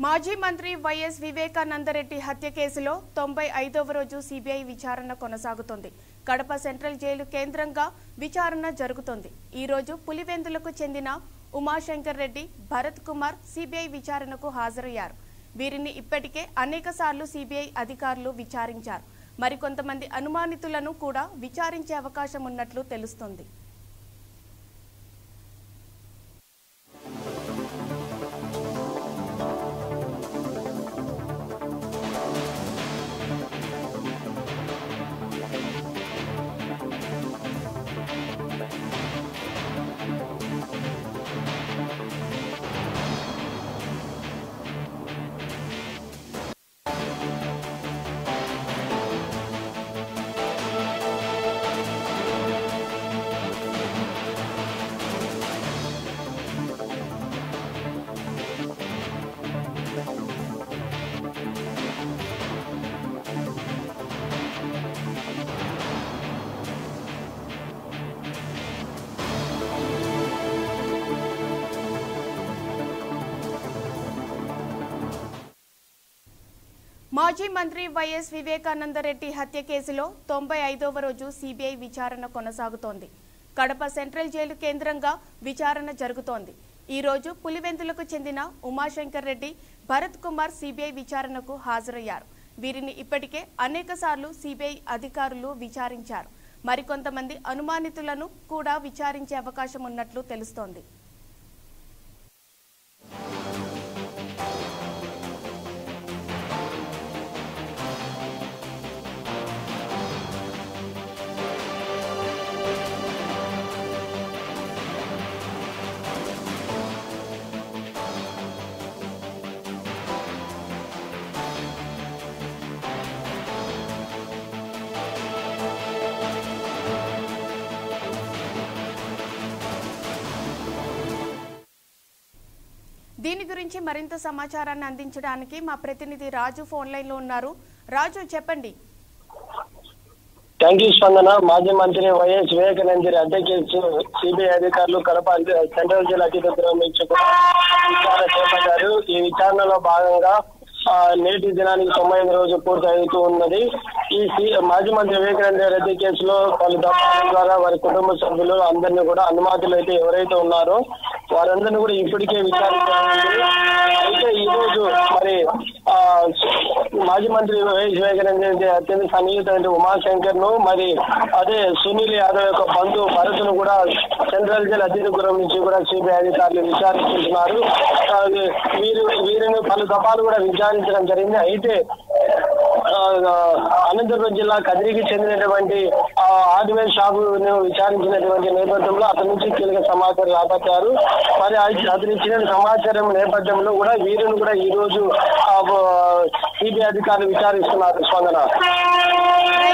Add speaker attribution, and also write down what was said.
Speaker 1: మాజీ మంత్రి వైఎస్ వివేకానందరెడ్డి హత్య కేసులో తొంభై ఐదవ రోజు సిబిఐ విచారణ కొనసాగుతోంది కడప సెంట్రల్ జైలు కేంద్రంగా విచారణ జరుగుతోంది ఈ రోజు పులివెందులకు చెందిన ఉమాశంకర్ రెడ్డి భరత్ కుమార్ సిబిఐ విచారణకు హాజరయ్యారు వీరిని ఇప్పటికే అనేక సార్లు సిబిఐ అధికారులు విచారించారు మరికొంతమంది అనుమానితులను కూడా విచారించే అవకాశం ఉన్నట్లు తెలుస్తోంది మాజీ మంత్రి వైఎస్ వివేకానందరెడ్డి హత్య కేసులో తొంభై ఐదవ రోజు సిబిఐ విచారణ కొనసాగుతోంది కడప సెంట్రల్ జైలు కేంద్రంగా విచారణ జరుగుతోంది ఈ రోజు పులివెందులకు చెందిన ఉమాశంకర్ రెడ్డి భరత్ కుమార్ సిబిఐ విచారణకు హాజరయ్యారు వీరిని ఇప్పటికే అనేక సార్లు సిబిఐ అధికారులు విచారించారు మరికొంతమంది అనుమానితులను కూడా విచారించే అవకాశం ఉన్నట్లు తెలుస్తోంది దీని గురించి మరింత సమాచారాన్ని అందించడానికి మా ప్రతినిధి రాజు ఫోన్ లైన్ లో ఉన్నారు రాజు చెప్పండి
Speaker 2: థ్యాంక్ యూ స్పందన మాజీ మంత్రి వైఎస్ వివేకానంద హత్య కేసు సిబిఐ అధికారులు కడప సెంట్రల్ జైలు అతి దగ్గర నుంచి కూడా విచారణ చేపట్టారు ఈ విచారణలో భాగంగా ఆ, నేటి దినానికి తొంభై ఐదు రోజు పూర్తి అవుతూ ఉన్నది ఈ సి- మాజీ మంత్రి వివేకానంద రెడ్డి కేసులో పలు దఫాల ద్వారా వారి కుటుంబ సభ్యులు అందరినీ కూడా అనుమతులు అయితే ఎవరైతే ఉన్నారో వారందరినీ కూడా ఇప్పటికే విచారించాలి అయితే ఈ రోజు మరి ఆ మాజీ మంత్రి వైఎస్ వివేకానంద రెడ్డి అత్యంత సన్నిహితమైన ఉమాశంకర్ ను మరి అదే సునీల్ యాదవ్ యొక్క బంధువు భరత్ను కూడా సెంట్రల్ జైలు అధికారం నుంచి కూడా సిబిఐ అధికారులు విచారిస్తున్నారు ఆ, వీరు వీరిని పలు దఫాలు కూడా విచారించడం జరిగింది అయితే ఆ, అనంతపురం జిల్లా కదిరికి చెందినటువంటి ఆ, హార్డ్వేర్ షాపును విచారించినటువంటి నేపథ్యంలో అతని నుంచి కీలక సమాచారం రాబట్టారు మరి అయి- అతను ఇచ్చిన సమాచారం నేపథ్యంలో కూడా వీరిని కూడా ఈ రోజు సిబిఐ అధికారులు విచారిస్తున్నారు స్పందన
Speaker 1: రైట్